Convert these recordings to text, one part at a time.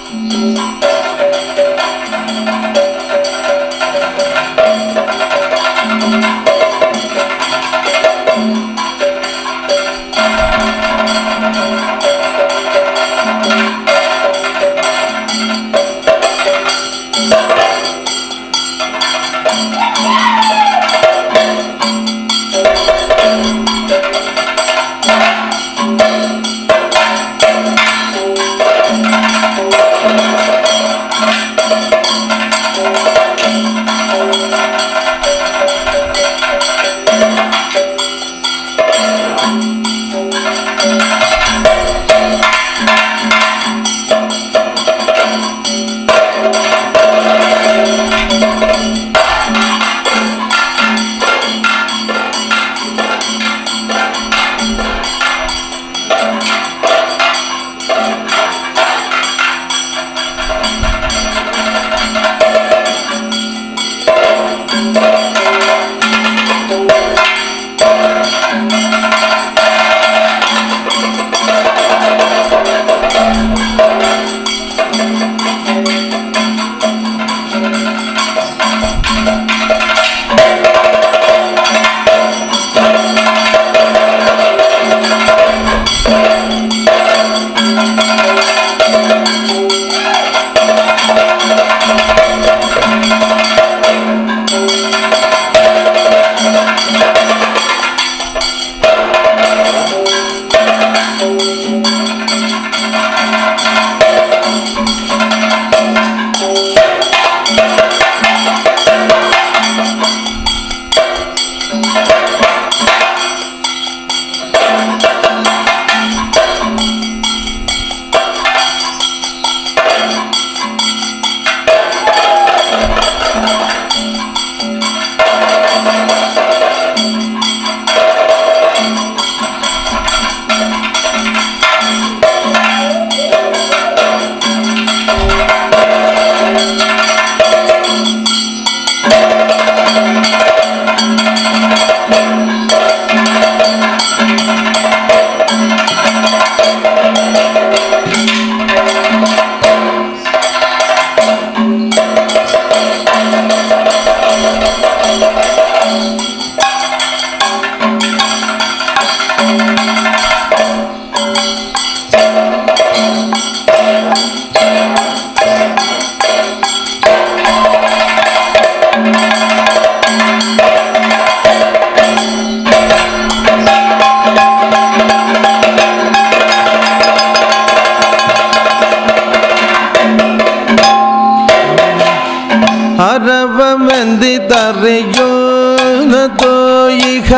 അരവമെന്തിതറിയുന്നതോ ഇഹ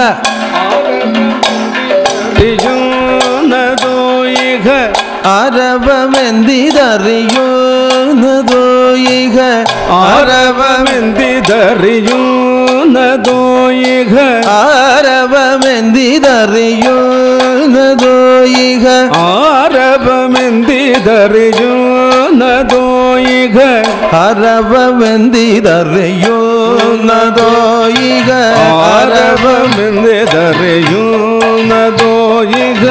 അറിയുന്നതോ ഇഹ അരവമെന്തിതറിയുന്നതോ ഇഹ ആരവമെന്തിതറിയുന്നതോ ഇഹ അരവമെന്തിതറിയുന്നതോ ഇഹ ആരവമെന്തിതറിയുന്നതോ ഇഹ അരവമെന്തിതറിയുന്നതോ ഇഹ ആരവമെന്തിതറിയുന്നതോ ഇഹ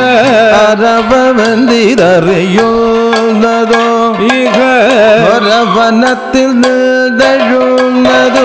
അരവമെന്തിതറിയുന്നതോ ഇഹ ഒരവനത്തിൽ നിന്നെഴുന്നതോ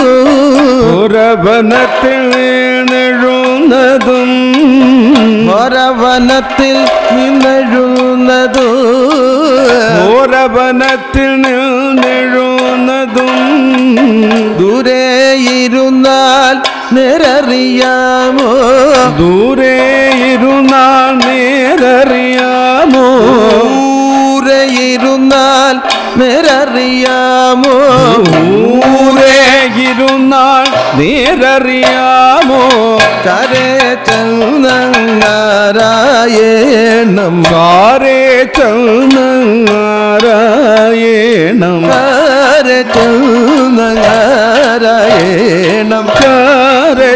പുരവനത്തിൽ വീണെഴുന്നതും ഒരവനത്തിൽ നിന്നെഴുന്നതോ പുരവനത്തിൽ നിന്നെഴുന്നതും ദൂരെ ഇരുന്നാൽ നേരറിയാമോ ദൂരെ ഇരുന്നാൽ നേരറിയാമോ ദൂരെ ഇരുന്നാൽ നേരറിയാമോ ദൂരെ ഇരുന്നാൽ നേരറിയാമോ കരേ ചെന്നാരായണം കാരേ ചെന്നാരായണം കരേ ചെന്നാരായണം കാരേ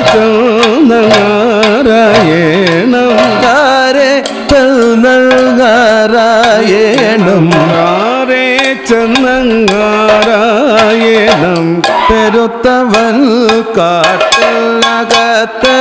ചെന്നാരായണം കരേ ചെന്നാരായണം കാരേ ചെന്നാരായണം പെരുത്തവൻ കാട്ടിനകത്ത്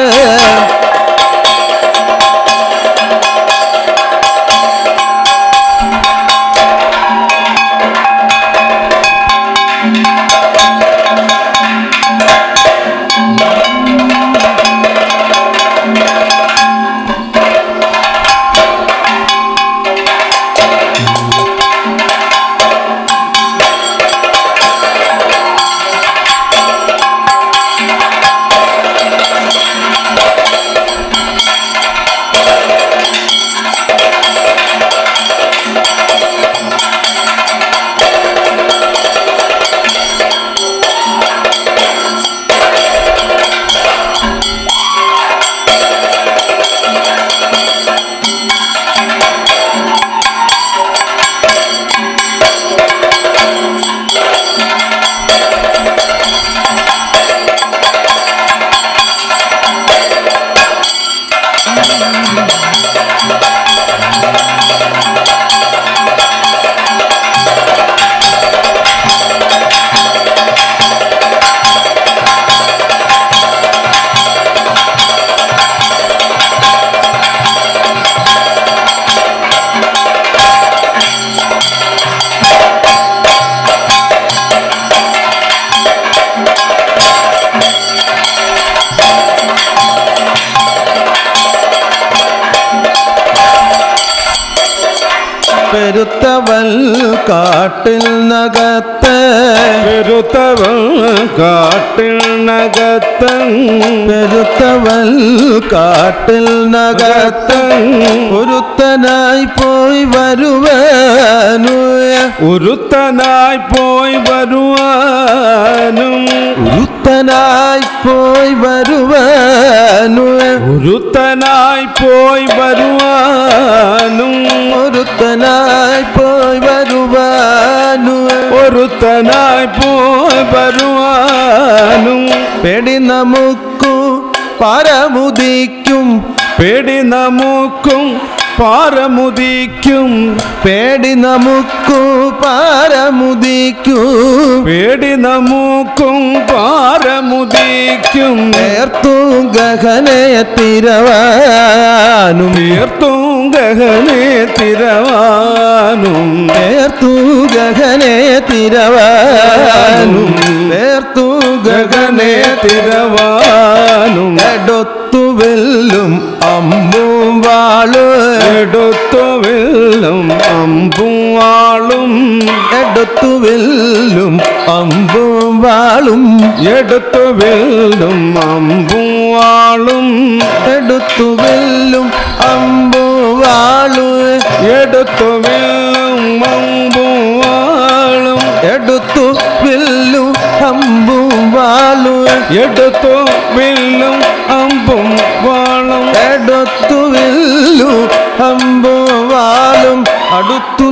പെരുത്തവൽ കാട്ടിൽ നകത്ത് പെരുത്തവൻ കാട്ടിൽ നകത്തൻ പെരുത്തവൽ കാട്ടിൽ നകത്ത് ഒരുത്തനായി പോയി വരുവാനു ഒരുത്തനായി പോയി വരുവാനും ഒരുത്തനായി പോയി വരുവാനു ഒരുത്തനായി പോയി വരുവാനും ഒരുത്തനായി പോയി വരുവാനു ഒരുത്തനായി പോയി വരുവാനും പേടി നമുക്കു പരമുദിക്കും പേടി നമുക്കും പാരമുദിക്കും പേടി നമുക്കു പാരമുദിക്കും പേടി നമുക്കും പാരമുദിക്കും നേർത്തു ഗഹനെ തിരവാനും തീർത്തും ഗഹനെ തിരവാനും നേർത്തു ഗഹനെ തിരവാനും നേർത്തു ഗഗനെ ഗഹനെ തിരവാനും എടുത്തു വെല്ലും അമ്പും വാള് എടുത്തു വെള്ളം അമ്പും വാളും എടുത്തു വെല്ലും അമ്പും വാളും എടുത്തു വെള്ളും അമ്പും വാളും എടുത്തു വെല്ലും അമ്പും വാളു എടുത്തു വെള്ളും അമ്പും വാളും എടുത്തു വെല്ലും അമ്പും വാളു എടുത്തു വെള്ളും അമ്പും വാളും എടുത്തു വെല്ലു അമ്പും വാളും അടുത്തു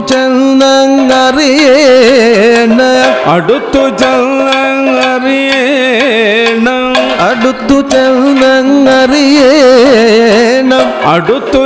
ചെന്നറിയേണ അടുത്തു ചെന്നറിയണം അടുത്തു ചെന്നറിയേണം അടുത്തു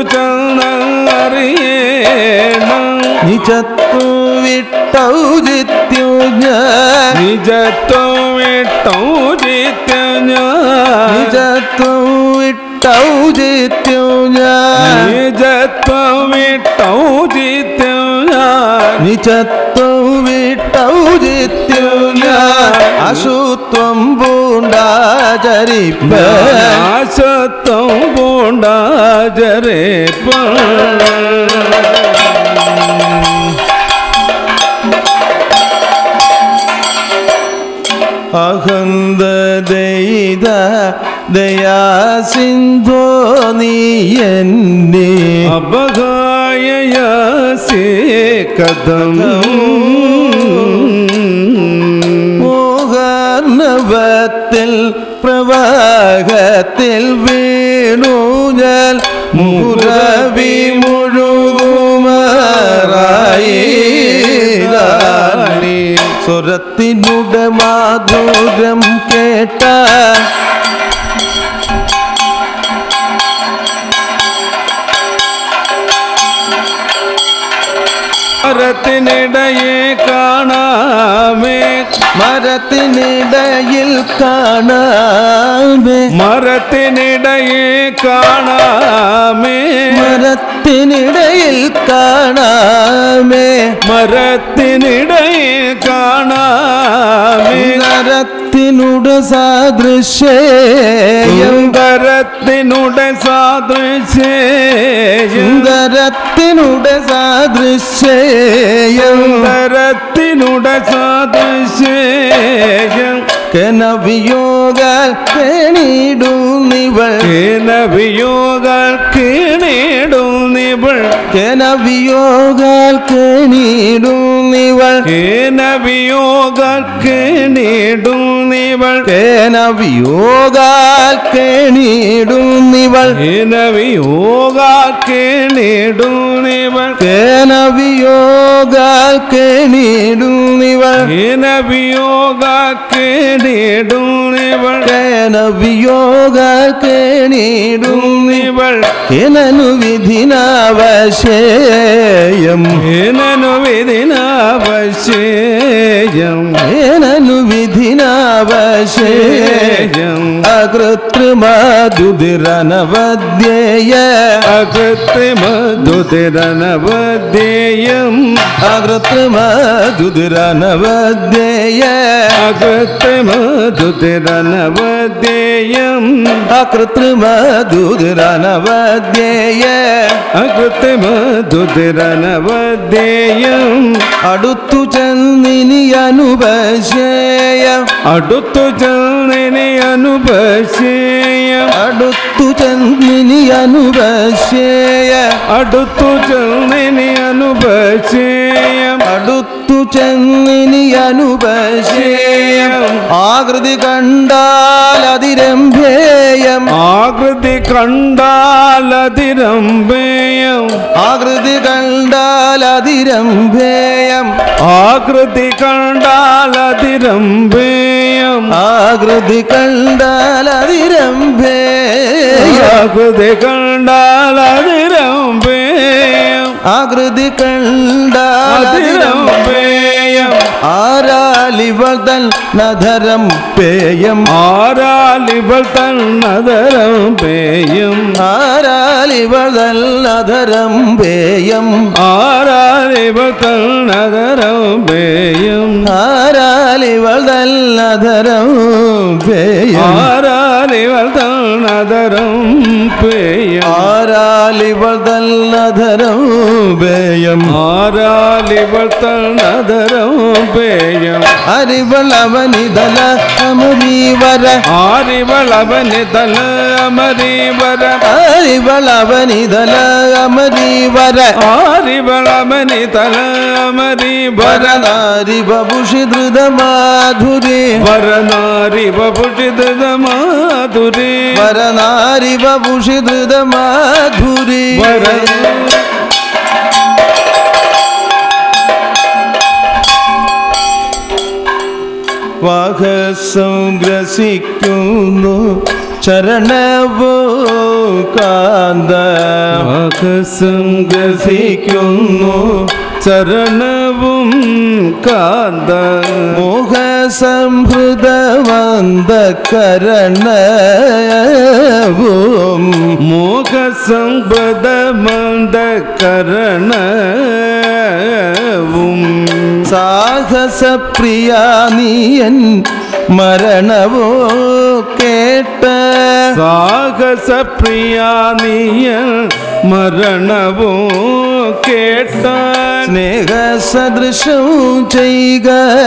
ചെന്നറിയണം നിജത്തു വിട്ടൗജിത്യു ഞാൻ നിജത്വം വിട്ടോ ജിത്യ ഞാൻ നിജത്തു വിട്ടൗജിത്യു ഞാൻ നിജത്വം വിട്ടോ ജിത്യ ഞാൻ നിജത്തു വിട്ടൗജിത്യു ഞാൻ അശുത്വം പൂണ്ടാചരിപ്പ ആശത്വം പൂണ്ടാജരേ അഹന്ത ദയിത ദയാ സിന്ധോ നീ എന്നെ അപകായസേ കഥം മോഹനവത്തിൽ പ്രവാഹത്തിൽ വീണു ഞാൻ മുറവി മുഴുകുമാറായി സ്വരത്തിനുടെ മാധുരം കേട്ട മരത്തിനിടയെ കാണാമേ മരത്തിനിടയിൽ കാണാമേ മരത്തിനിടയെ കാണാമേ മരത്തിനിടയിൽ കാണാമേ മരത്തിനിടയെ കാണാമേ നരത്തിനുടെ സാദൃശ്യം സുന്ദരത്തിനുടെ സാദൃശ്യം സുന്ദരത്തിനുടെ സാദൃശ്യം സുന്ദരത്തിനുടെ സാദൃശ്യം കനവിയോഗ കേണിടുന്നിവൾ കേനവിയോഗാൽ കേണിടുന്നിവൾ കനവിയോഗ കേണിടുന്നിവൾ കേനവിയോഗാൽ കേണിടുന്നിവൾ കേനവിയോഗ കേണിടുന്നിവൾ കേനവിയോഗാൽ കേണിടുന്നിവൾ കേനവിയോഗ കേണിടുന്നിവൾ കേനവിയോഗാൽ കേണിടുന്നിവൾ കേനവിയോഗ കേണിടുന്നിവൾ ഇവൾ കേനനു വിധിനാവശേയം കേനനു വിധിനാവശ്യം കേനനു വിധിനാവശേയം അകൃത്രിമധുതിരനവദ്യേയ അകൃത്രിമധുതിരനവദ്യേയം അകൃത്രിമധുതിരനവദ്യേയ അകൃത്യമധുതിരനവദേയം അകൃത്രിമധുതിരനവദ്യേയ അകൃത്യമധുതിരനവദേയം അടുത്തു ചെന്നിനി അനുപശേയ അടുത്തു ചെന്നിനി അനുപശേയം അടുത്തു ചെന്നിനി അനുപശേയ അടുത്തു ചെന്നിനി അനുപശേയം അടുത്തു ചെന്നിനി അനുപശേയം ആകൃതി കണ്ടാലതിരംഭേയം ആകൃതി കണ്ടാലതിരമ്പേയം ആകൃതി കണ്ടാലതിരംഭേയം ആകൃതി കണ്ടാലതിരമ്പേയം ആകൃതി കണ്ടാലതിരംഭേയം ആകൃതി കണ്ടാലതിരമ്പേയം ആകൃതി കണ്ടാലതിരം അതിരമ്പേയം ആരാലിവൾ തൻ നധരം പേയം ആരാലിവൾ തന്നതരം പേയും ആരാലിവൾ തൻ നധരം പേയം ആരാലിവൾ തന്നതരം പേയും ആരാലിവൾ തൻ നധരം പേയം ആരാലിവൾ തന്നതരം പേയും ആരാലിവൾ തൻ നധരം പേയം ആരാലിവൾ തന്നതരം പേയും അരിവൾ അവനിതല അമരീവര ആരിവളവനിതല അമരീവര അരിവൾ അവനിതല അമരീവര ആരിവളവനിതല അമരീവര വരനാരി ബഭുഷി ധൃതമാധുരി വരനാരി വപുഷിത മാധുരി വരനാരി ബഭുഷി ധൃതമാധുരി വര വാഹസംഗ്രസിക്കുന്നു ചരണവോ കാന്ത സംഗ്രസിക്കുന്നു ചരണവും കാന്ത മോഹസംഹൃതമന്ദകരണവും മോഹസംബദമന്ദ കരണവും സാഹസപ്രിയാനിയൻ മരണവോ കേട്ട സാഹസപ്രിയാനീയ മരണവും കേട്ട സ്നേഹസദൃശം ചെയ്യുക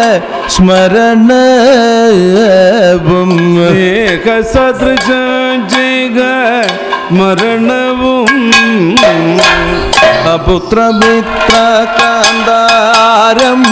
സ്മരണവും ഏകസദൃശ ജിഗ മരണവും അപുത്രമിത്ര കാന്താരം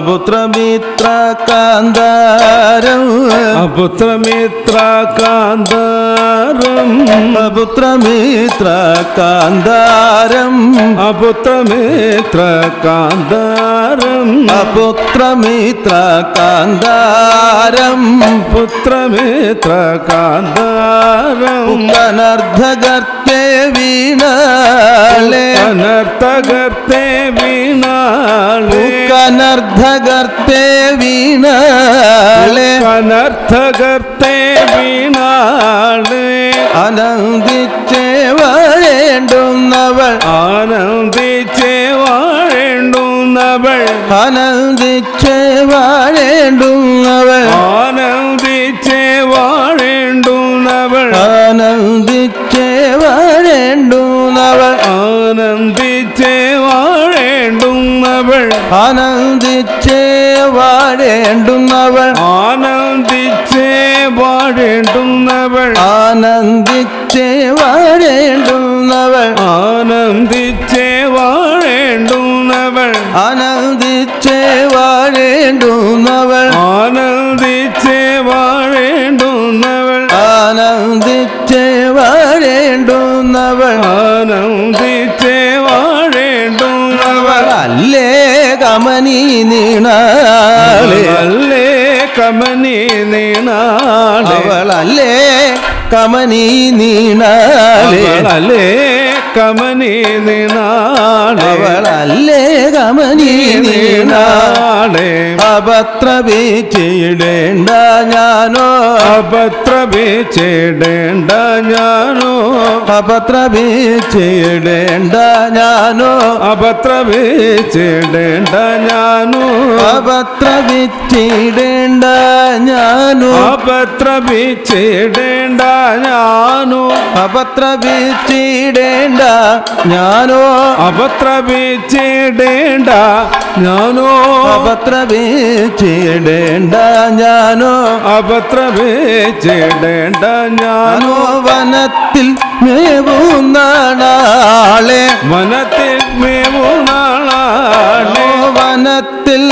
അപുത്രമിത്ര കാന്താരം അപുത്രമിത്ര കാന്താരം അപുത്രമിത്ര കാന്താരം അപുത്രമിത്ര കാന്താരം അപുത്രമിത്ര കാന്താരം പുത്രമിത്ര കാന്താരം കനർദ്ധഗർത്തെ വീണാളെ അനർത്ഥകർത്തെ വീണാളെ കനർദ്ധഗർത്തെ വീണാളെ അനർത്ഥകർത്തെ വീണാളെ അനന്ദിച്ചേ വാഴേണ്ടുന്നവൾ ആനന്ദിച്ചേ വാഴേണ്ടുന്നവൾ ആനന്ദിച്ചേ വാഴേണ്ടുന്നവൾ ആനന്ദിച്ചേ വാഴേണ്ടുന്നവൾ ആനന്ദിച്ചേ വാഴേണ്ടുന്നവൾ ആനന്ദിച്ചേ വാഴേണ്ടുന്നവൾ ആനന്ദിച്ചേ വാഴേണ്ടുന്നവൾ ആനന്ദിച്ചേ വാഴേണ്ടുന്നവൾ ആനന്ദിച്ചേ വാഴേണ്ടുന്നവൾ ആനന്ദിച്ചേ വാഴേണ്ടുന്നവൾ ആനന്ദിച്ചേ വാഴേണ്ടുന്നവൾ ആനന്ദിച്ചേ വാഴേണ്ടുന്നവൾ ആനന്ദിച്ചേ വാഴേണ്ടുന്നവൾ ആനന്ദിച്ചേ വാഴേണ്ടുന്നവൾ അല്ലേ കമനി നീണാളെ അല്ലേ കമനി നീണാളെ അവളല്ലേ കമനി നീണാളെ അവളല്ലേ കമനി നീണാളെ അവളല്ലേ കമനി നീണാ നീണാളെ അപത്രപിച്ചിടേണ്ട ഞാനോ അപത്രപിച്ചിടേണ്ട ഞാനോ അപത്രപിച്ചിടേണ്ട ഞാനോ അപത്രപിച്ചിടേണ്ട ഞാനോ അപത്രപിച്ചിടേണ്ട ഞാനോ അപത്രപിച്ചിടേണ്ട ഞാനോ അപത്രപിച്ചിടേണ്ട ഞാനോ അപത്രപിച്ചിടേണ്ട ഞാനോ അപത്രപിച്ചിടേണ്ട ഞാനോ അപത്രപിച്ചിടേണ്ട ഞാനോ ഞാനോ വനത്തിൽ മേവുന്നാളെ മനത്തിൽ മേവുനാളാണേ വനത്തിൽ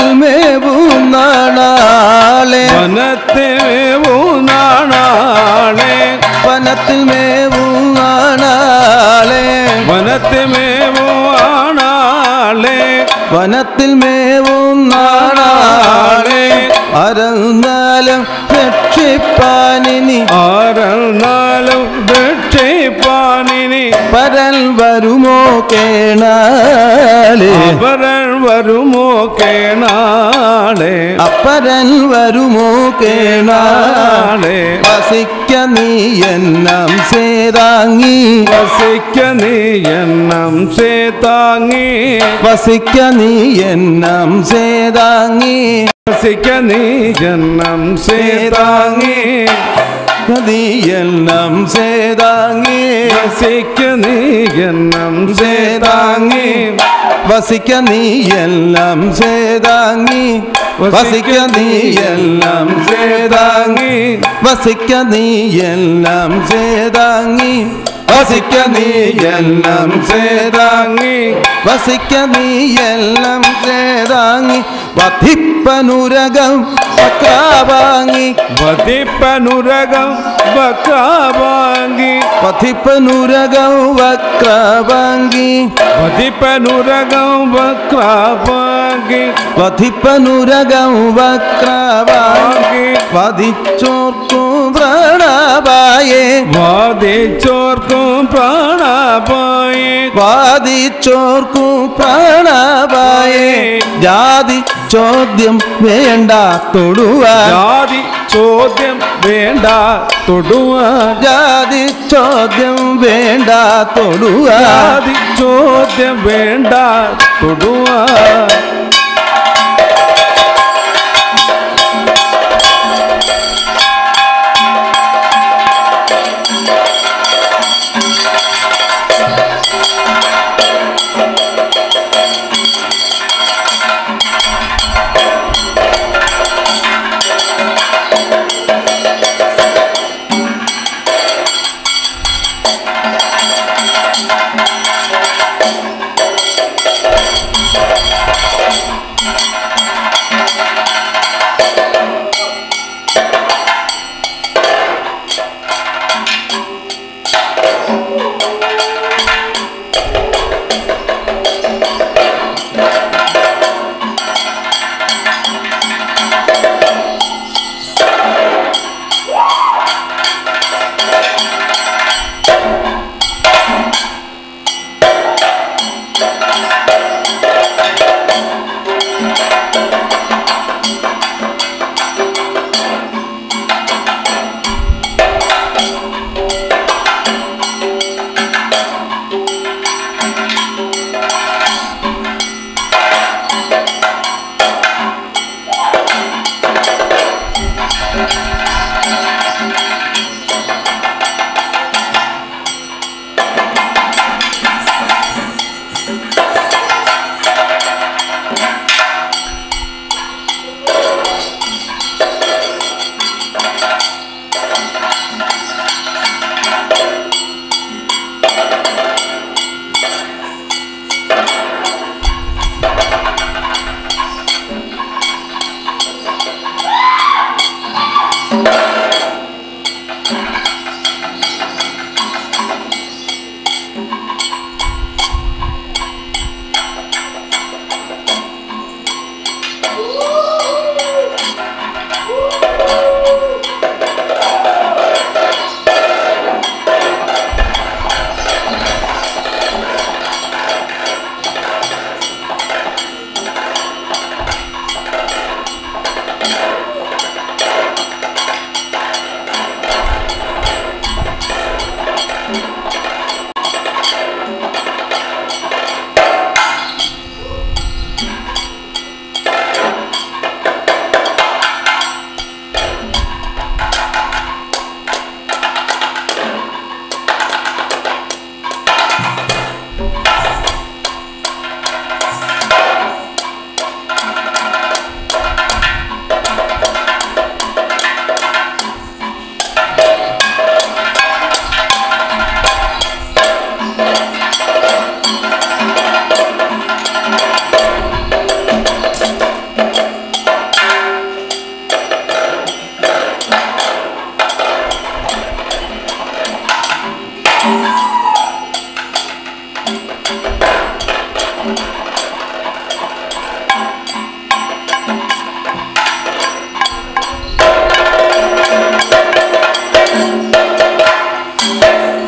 മേവുന്നാളെ വനത്തിൽ മേവുനാളാണേ വനത്തിൽ മേവുന്നാളെ വനത്തിൽ മേവുനാളേ വനത്തിൽ മേവുന്നാളെ അരന്നാലും രക്ഷിപ്പാനിനി ആരെന്നാലും രക്ഷിപ്പാനിനി പരൽ വരുമോ കേണാലേ അവരൻ വരുമോ കേണാളെ അപ്പരൻ വരുമോ കേണാളേ നാളെ വസിക്ക നീ എന്നം സേതാങ്ങി വസിക്ക നീ എണ്ണം സേതാങ്ങി വസിക്ക നീ എന്നം സേതാങ്ങി വസിക്ക നീ എണ്ണം സേതാങ്ങി നീ എല്ലാം സേതാങ്ങി വസിക്ക നീ എണ്ണം സേതാങ്ങി വസിക്ക നീ എല്ലാം സേതാങ്ങി വസിക്ക നീ എല്ലാം സേതാങ്ങി വസിക്ക നീ എല്ലാം സേതാങ്ങി വസിക്ക നീ എല്ലാം സേതാങ്ങി വസിക്ക നീ എല്ലാം സേതാങ്ങി വധിപ്പനുരകം വക്രാവാങ്ങി വധിപ്പനുരകം വക്രാവാങ്കി വധിപ്പനുരകം വക്രാവാങ്ങി വധിപ്പനുരകം വക്രാവാങ്കി വധിപ്പനുരകം വക്രാവാങ്ങി വധിച്ചോർക്കും പ്രണവായേ വാദിച്ചോർക്കും പ്രാണാപായേ വാദിച്ചോർക്കും പ്രാണവായേ ജാതി ചോദ്യം വേണ്ട തൊടുവാൻ ജാതി ചോദ്യം വേണ്ട തൊടുവാൻ ജാതി ചോദ്യം വേണ്ട തൊടുവാൻ ജാതി ചോദ്യം വേണ്ട തൊടുവാൻ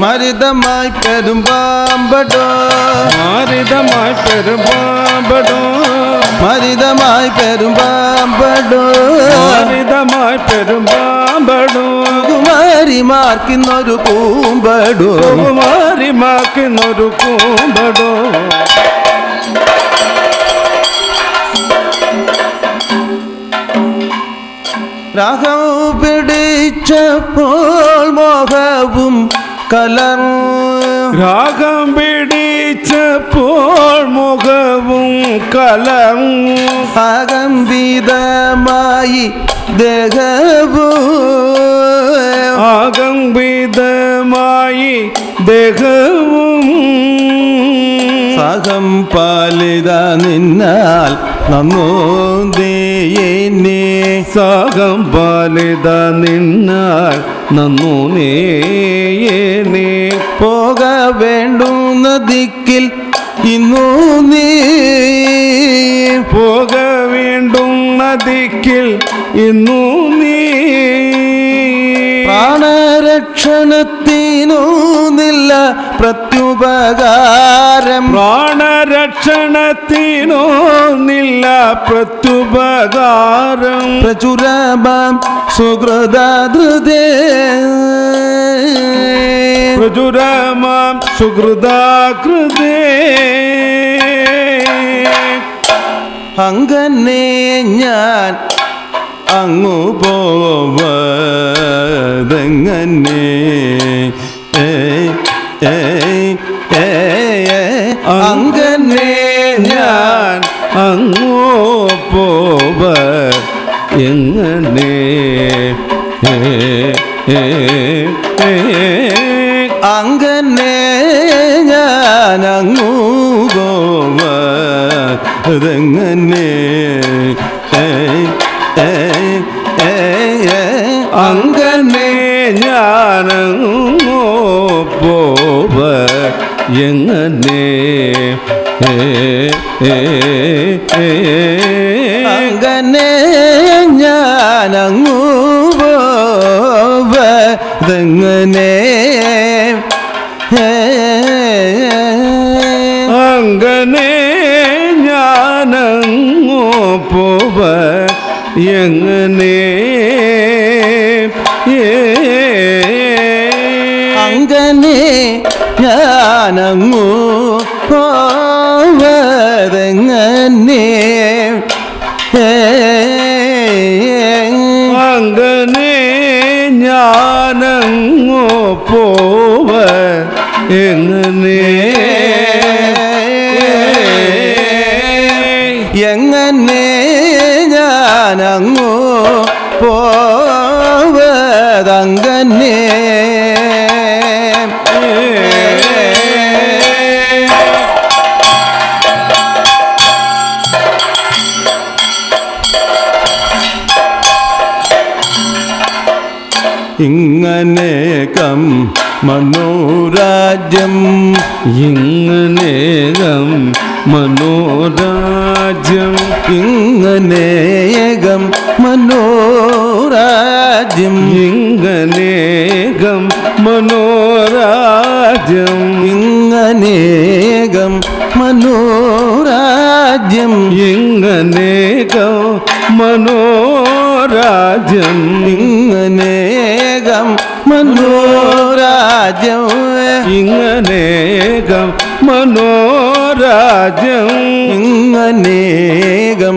മരിതമായി പെരുമ്പാമ്പടോ മാരിതമായി പെരുമ്പാമ്പടോ മരിതമായി പെരുമ്പാമ്പടോ മാരിതമായി പെരുമ്പാമ്പടോ കുമാരിമാർക്കിന്നൊരു കൂമ്പടോ കുമാരിമാക്കുന്നൊരു കൂമ്പടോ രാഗം പിടിച്ചപ്പോൾ മോഹവും കലർ രാഗം പിടിച്ചപ്പോൾ മുഖവും കലം അകമ്പിതമായി ദേഹവും ആകമ്പിതമായി ദേഹവും സഹം പാലിത നിന്നാൽ നന്നോന്തിയെ സാഗം പാലിത നിന്നാൽ നന്നു നീ പോക വേണ്ടുന്ന ദിക്കിൽ ഇന്നു നീ പോക വീണ്ടും നദിക്കിൽ ഇന്നു നീ പ്രാണരക്ഷണത്തിനു നില്ല പ്രത്യുപകാരം പ്രാണരക്ഷണത്തിനോ നില്ല പ്രത്യുപകാരം പ്രചുരമാം സുഹൃദാധൃതേ പ്രചുരമാം സുഹൃദാകൃതേ അങ്ങനെ ഞാൻ അങ്ങു പോവതെങ്ങനെ ഏ, ഏ, ഏ, ഏ, അങ്ങനെ ഞാൻ അങ്ങോ പോവ എങ്ങനെ ഏ, ഏ, ഏ, അങ്ങനെ ഞാൻ അങ്ങു പോവതെങ്ങനെ ഏ, ഏ, ഏ, ഏ, അങ്ങനെ ഞാനങ്ങോ പോവ എങ്ങനെ ഏ, ഏ, ഏ, അങ്ങനെ ഞാനങ്ങു പോവതെങ്ങനെ ഏ, അങ്ങനെ ഞാനങ്ങോ പോവ എങ്ങനെ ഏ, അങ്ങനെ ഞാനങ്ങു പോവതെങ്ങനെ ഏ, അങ്ങനെ ഞാനങ്ങോ പോവ എങ്ങനെ എങ്ങനെ ഞാനങ്ങു പോവതങ്ങനെ ഇങ്ങനേകം മനോരാജ്യം ഇങ്ങനേകം മനോരാജ്യം ഇങ്ങനേകം മനോരാജ്യം ഇങ്ങനേകം മനോരാജ്യം ഇങ്ങനേകം മനോരാജ്യം ഇങ്ങനേകം മനോരാജ്യം ഇങ്ങനേകം മനോരാജ്യം ഇങ്ങനേകം മനോരാജ്യം ഇങ്ങനേകം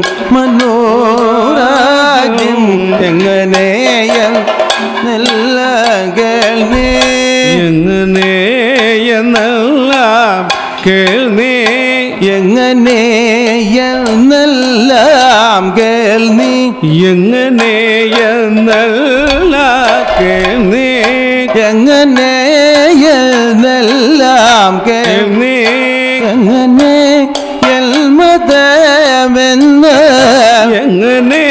മനോരാജ്യം എങ്ങനെയ നല്ല കേൾവി എങ്ങനെയെന്നെല്ലാം കേൾനീ എങ്ങനെയെന്നെല്ലാം കേൾനി എങ്ങനെയെന്നെല്ലാം കേൾനീ എങ്ങനെയെന്നെല്ലാം കേൾ കേൾനീ എങ്ങനെ എൽമതമെന്ന് എങ്ങനെ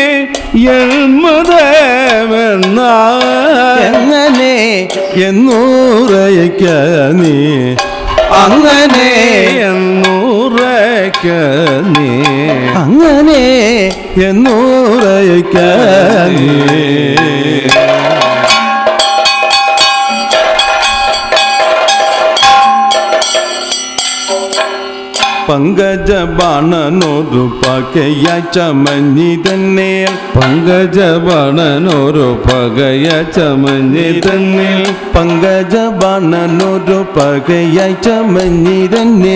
എൽമതമെന്ന എങ്ങനെ എന്നൂറയ്ക്ക നീ അങ്ങനെ എന്നൂറയ്ക്ക നീ അങ്ങനെ എന്നൂറയ്ക്ക നീ പങ്കജ ബാണനോരു പകയായി ചമഞ്ഞി തന്നെ പങ്കജബണനൊരു പകയ ചമഞ്ഞി തന്നിൽ പങ്കജ ബാണനോരു പകയായി ചമഞ്ഞി തന്നെ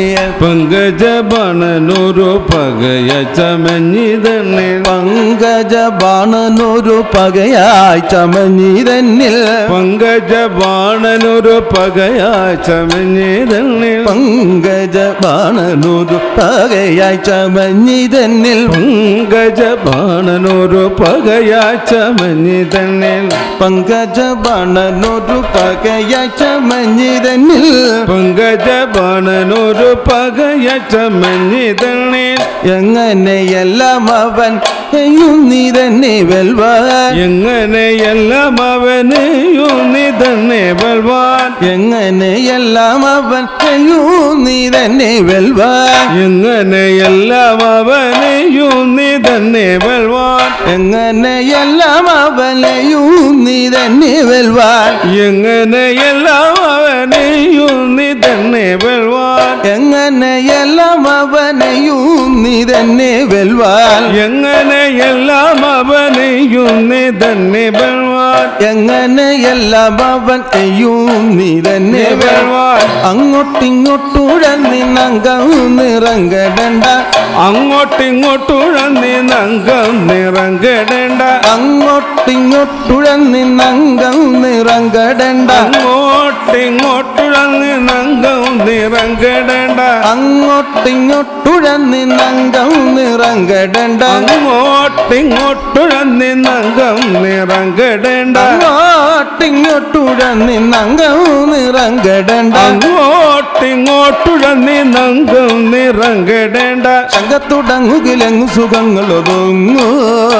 പങ്കജബണനൊരു പകയ ചമഞ്ഞി തന്നിൽ പങ്കജ ബാണനോരു പകയായി ചമഞ്ഞി തന്നിൽ പങ്കജബാണനൊരു പകയ ചമഞ്ഞി തന്നിൽ പങ്കജ ബാണനോരു പകയായി ചമഞ്ഞി തന്നിൽ പങ്കജബാണനൊരു പകയ ചമഞ്ഞി തന്നിൽ പങ്കജ ബാണനോരു പകയായി ചമഞ്ഞി തന്നിൽ പങ്കജബാണനൊരു പകയ ചമഞ്ഞി തന്നിൽ എങ്ങനെയെല്ലാം അവൻ ചെയ്യും നീ തന്നെ വെൽവാൻ എങ്ങനെയെല്ലാം അവനെയും നീ തന്നെ ബൽവാൻ എങ്ങനെയെല്ലാം അവൻ ചെയ്യും നീ തന്നെ വെൽവാൻ എങ്ങനെയെല്ലാം അവനെയും നീ തന്നെ ബൽവാൻ എങ്ങനെയെല്ലാം അവനെയും നീ തന്നെ വെൽവാൻ എങ്ങനെയെല്ലാം അവനെയും നീ തന്നെ ബൽവാൻ എങ്ങനെയെല്ലാം അവനെയും നീ തന്നെ വെൽവാൻ എങ്ങനെയെല്ലാം അവനെയും നീ തന്നെ ബൽവാൻ എങ്ങനെയെല്ലാം അവൻ ചെയ്യും നീ തന്നെ വെൽവാൻ അങ്ങോട്ടിങ്ങോട്ടുഴന്നി നങ്കം നിറങ്കടണ്ട അങ്ങോട്ടിങ്ങോട്ടുഴന്നി നങ്കം നിറങ്കടേണ്ട അങ്ങോട്ടിങ്ങോട്ടുഴന്നി നങ്കം നിറങ്കടണ്ട അങ്ങോട്ടിങ്ങോട്ടുഴന്നി നങ്കം നിറങ്കടേണ്ട അങ്ങോട്ടിങ്ങോട്ടുഴന്നി നങ്കം നിറങ്കടണ്ട അങ്ങോട്ടിങ്ങോട്ടുഴന്നി നങ്കം നിറങ്കടേണ്ട അങ്ങോട്ടിങ്ങോട്ടുഴന്നി നങ്കം നിറങ്കടണ്ട അങ്ങോട്ടിങ്ങോട്ടുഴന്നി നങ്കം നിറങ്കടേണ്ട സംഘത്തുടങ്ങുകിലെങ്ങു സുഖങ്ങളൊതുങ്ങു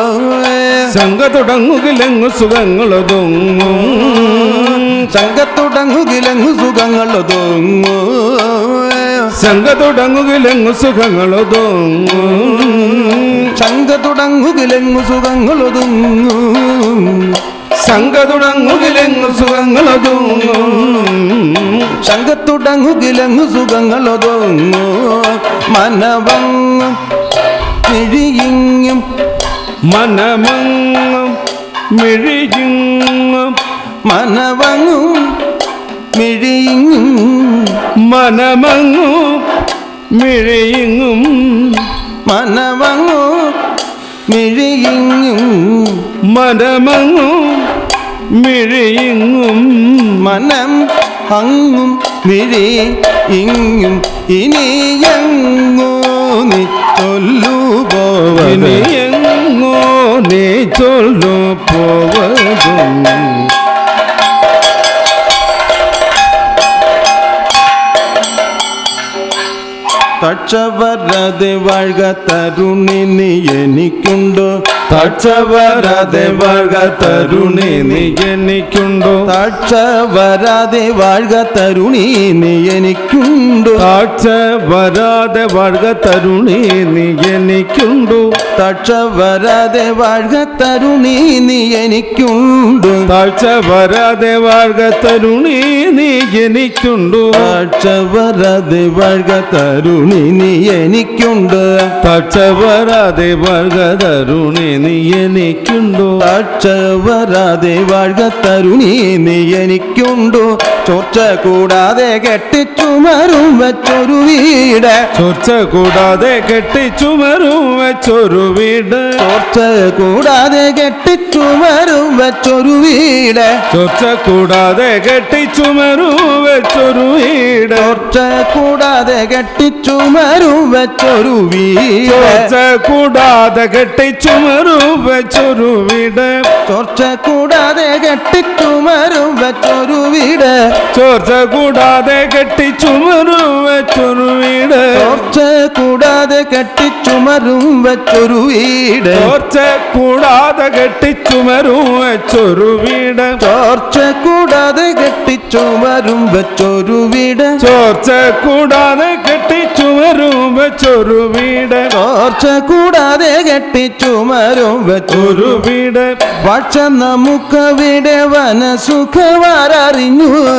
സംഘ തുടങ്ങുകിലെങ്ങു സുഖങ്ങളൊതുങ്ങും സംഘത്തുടങ്ങുകിലെങ്ങു സുഖങ്ങളൊതുങ്ങു സംഘ തുടങ്ങുകിലെങ്ങു സുഖങ്ങളൊതുങ്ങും സംഘത്തുടങ്ങുകിലെങ്ങു സുഖങ്ങളൊതുങ്ങു സംഘ തുടങ്ങുകിലെങ്ങു സുഖങ്ങളൊതുങ്ങും സംഘത്തുടങ്ങുകിലെങ്ങു സുഖങ്ങളൊതുങ്ങു മനവങ്ങും മിഴിയിങ്ങും മനമങ്ങും മിഴിയുങ്ങും മനവങ്ങും മിഴിയിങ്ങും മനമങ്ങും മിഴിയുങ്ങും മനവങ്ങും മിഴിയിങ്ങും മനമങ്ങും മിഴിയുങ്ങും മനം അങ്ങും മിഴി ഇങ്ങും ഇനിയങ്ങു നീ ചൊല്ലു പോവത് ഇനിയെങ്ങോ നീ ചൊല്ലു പോവതും തക്ഷവരതെ വാഴ്ക തരുണി നീ എനിക്കുണ്ടോ തക്ഷവരാതെ വാഴ തരുണി നീ എനിക്കുണ്ടോ തക്ഷവരാതെ വാഴ്ക തരുണി നീ എനിക്കുണ്ടോ താഴ്ച വരാതെ വാഴ തരുണി നീ എനിക്കുണ്ടോ തക്ഷവരാതെ വാഴ്ക തരുണി നീ എനിക്കുണ്ടോ താഴ്ച വരാതെ വാഴ തരുണി നീ എനിക്കുണ്ടോ തക്ഷവരാതെ വാഴ്ക തരുണി നീ എനിക്കുണ്ട് താഴ്ച വരാതെ വാഴ തരുണി നീ എനിക്കുണ്ടോ തക്ഷവരാതെ വാഴ്ക തരുണി നീ എനിക്കുണ്ടോ ചോർച്ച കൂടാതെ കെട്ടിച്ചുമരും വെച്ചൊരു വീട് ചോർച്ച കൂടാതെ കെട്ടിച്ചുമരും വെച്ചൊരു വീട് ചോർച്ച കൂടാതെ കെട്ടിച്ചുമരും വെച്ചൊരു വീട് ചോർച്ച കൂടാതെ കെട്ടിച്ചുമരും വെച്ചൊരു വീട് ചോർച്ച കൂടാതെ കെട്ടിച്ചുമരും വെച്ചൊരു വീട് ചോർച്ച കൂടാതെ കെട്ടിച്ചുമരും വെച്ചൊരു വീട് ചോർച്ച കൂടാതെ കെട്ടിച്ചുമരും വെച്ചൊരു വീട് ചോർച്ച കൂടാതെ കെട്ടിച്ചുമരും വെച്ചൊരു വീട് ചോർച്ച കൂടാതെ കെട്ടിച്ചുമരും വെച്ചൊരു വീട് ചോർച്ച കൂടാതെ കെട്ടിച്ചുമരും വെച്ചൊരു വീട് ചോർച്ച കൂടാതെ കെട്ടിച്ചുമരും വെച്ചൊരു വീട് ചോർച്ച കൂടാതെ കെട്ടിച്ചുമരും വെച്ചൊരു വീട് ചോർച്ച കൂടാതെ കെട്ടിച്ചുമരും വെച്ചൊരു ഒരു വീട് പക്ഷ നമുക്കവിടെ വനസുഖവാരറിഞ്ഞു അച്ഛ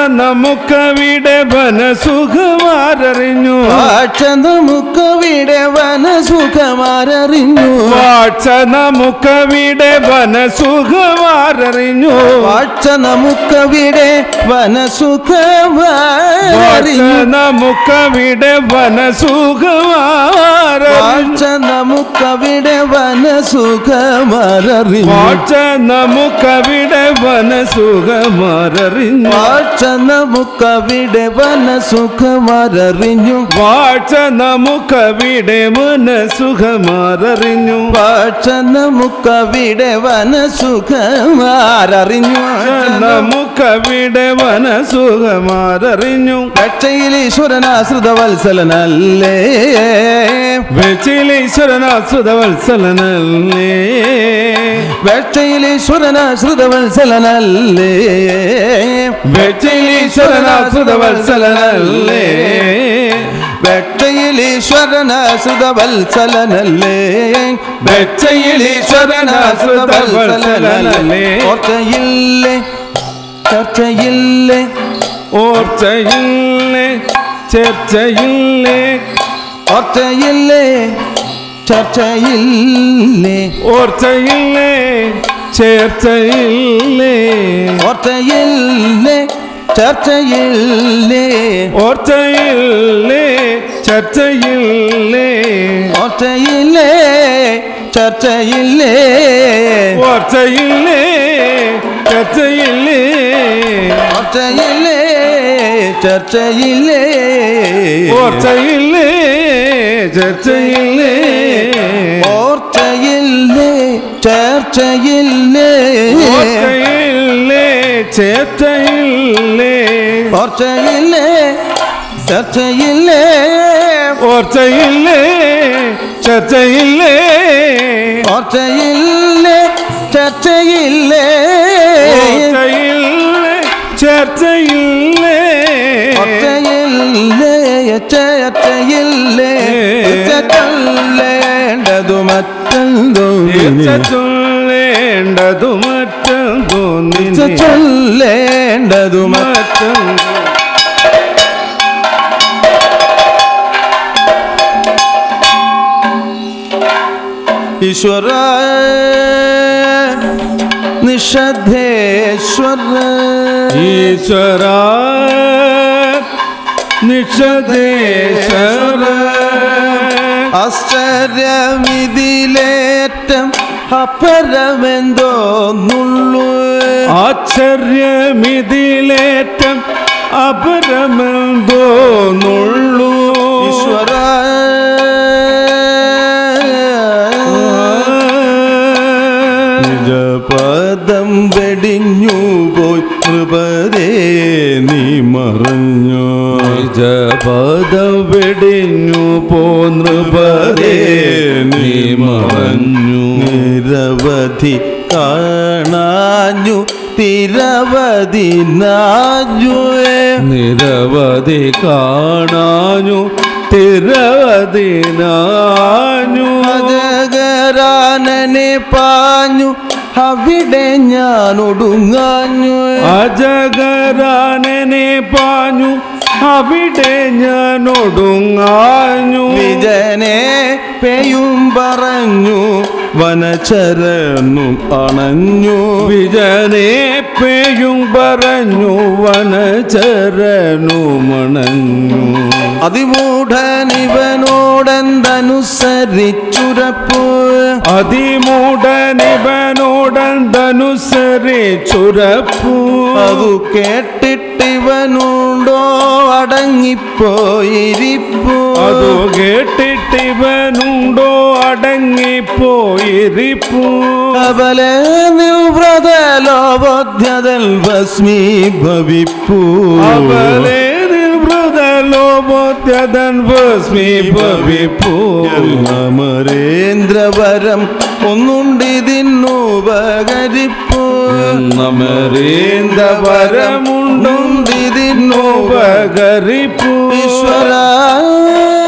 നമുക്കവിടെ വനസുഖമാരറിഞ്ഞു വാഴ്ച നമുക്കവിടെ വനസുഖമാരറിഞ്ഞു വാഴ്ച നമുക്കവിടെ വനസുഖമാരറിഞ്ഞു വാഴ്ച നമുക്കവിടെ വാഴ്ച വനസുഖമാരറിഞ്ഞു നമുക്കവിടെ വനസുഖമാരറിഞ്ഞു വാഴ്ച നമുക്കവിടെ വനസുഖമാരറിഞ്ഞു വാഴ്ച നമുക്കവിടെ വനസുഖമാരറിഞ്ഞു വാഴ്ച നമുക്കവിടെ വനസുഖമാരറിഞ്ഞു വാഴ്ച നമുക്കവിടെ മനസുഖമാരറിഞ്ഞു വാഴ്ച നമുക്കവിടെ വനസുഖമാരറിഞ്ഞു നമുക്കവിടെ മനസുഖമാരറിഞ്ഞു രക്ഷയിൽ ഈശ്വരനാശ്രിത വത്സലനല്ലേ വെച്ചിലീശ്വരനാശ്രിത വത്സലനല്ലേ രക്ഷയിൽ ഈശ്വരനാശ്രിത വത്സലനല്ലേ വെച്ചിലീശ്വരനാശ്രിത വത്സലനല്ലേ രക്ഷയിൽ ഈശ്വരനാശ്രിത വത്സലനല്ലേ വെച്ചയിലീശ്വരനാശ്രിത വത്സലനല്ലേ ഓർച്ചയില്ലേ ചർച്ചയില്ലേ ഓർച്ചയില്ലേ ചർച്ചയില്ലേ ഓർച്ചയില്ലേ ചർച്ചയില്ലേ ഓർച്ചയില്ലേ ചേർച്ചയില്ലേ ഓർച്ചയില്ലേ ചർച്ചയില്ലേ ഓർച്ചയില്ലേ ചർച്ചയില്ലേ ഓർച്ചയില്ലേ ചർച്ചയില്ലേ ഓർച്ചയില്ലേ ചർച്ചയില്ലേ ഓർച്ചയില്ലേ ചർച്ചയില്ലേ ഓർച്ചയില്ലേ ചർച്ചയില്ലേ ഓർച്ചയില്ലേ ചർച്ചയില്ലേ ഓർച്ചയില്ലേ ചേർച്ചയില്ലേ ഓർച്ചയില്ലേ ചർച്ചയില്ലേ ഓർച്ചയില്ലേ ചർച്ചയില്ലേ ഓർച്ചയില്ലേ ചർച്ചയില്ലേ ഓർച്ചയില്ലേ ചർച്ചയില്ലേ ഒറ്റയില്ലേ ചർച്ചയില്ലേ ചൊല്ലേണ്ടതു മറ്റെന്തോ ചൊല്ലേണ്ടതു മറ്റും തോന്നി ചൊല്ലേണ്ടതു മറ്റും ഈശ്വര നിഷധേശ്വര ഈശ്വര നിഷദേശര ആശ്ചര്യമിതിലേറ്റം അപരമെന്തോന്നുള്ളൂ ആശ്ചര്യമിതിലേറ്റം അപരമെന്തോന്നുള്ളൂ ഈശ്വര നിജപദം വെടിഞ്ഞു പോയി നൃപതേ നീ മറഞ്ഞു നിജപദം വെടിഞ്ഞു പോന്നൃപതേ നീ മറഞ്ഞു നിരവധി കാണാഞ്ഞു തിരവധി നാഞ്ഞു നിരവധി കാണാഞ്ഞു തിരവധി നാഞ്ഞു അജഗരാനനെ പാഞ്ഞു അവിടെ ഞാൻ ഒടുങ്ങാഞ്ഞു അജഗരാനനെ പാഞ്ഞു അവിടെ ഞാൻ ഒടുങ്ങാഞ്ഞു വിജനെ പേയും പറഞ്ഞു വനചരനും അണഞ്ഞു വിജനെ പേയും പറഞ്ഞു വനചരനു മണഞ്ഞു അതിമൂഢനിവനോടെന്തനുസരിച്ചുരപ്പു അതിമൂടനിവനോടനുസരിച്ചുരപ്പു അതു കേട്ടിട്ടിവനുണ്ടോ അടങ്ങിപ്പോയിരിപ്പു അതു കേട്ടിട്ടിവനുണ്ടോ അടങ്ങിപ്പോയിരിപ്പു അവലെ നിവ്രതലോബോധ്യതൽ ഭസ്മീഭവിപ്പു അവലെ നിർവൃതലോബോദ്യതൻ ഭസ്മീഭവിപ്പു അമരേന്ദ്രവരം ഒന്നുണ്ടിതിന്നുപകരിപ്പു നമരേന്ദവരമുണ്ടുണ്ടിതിന്നുപകരിപ്പു ഈശ്വര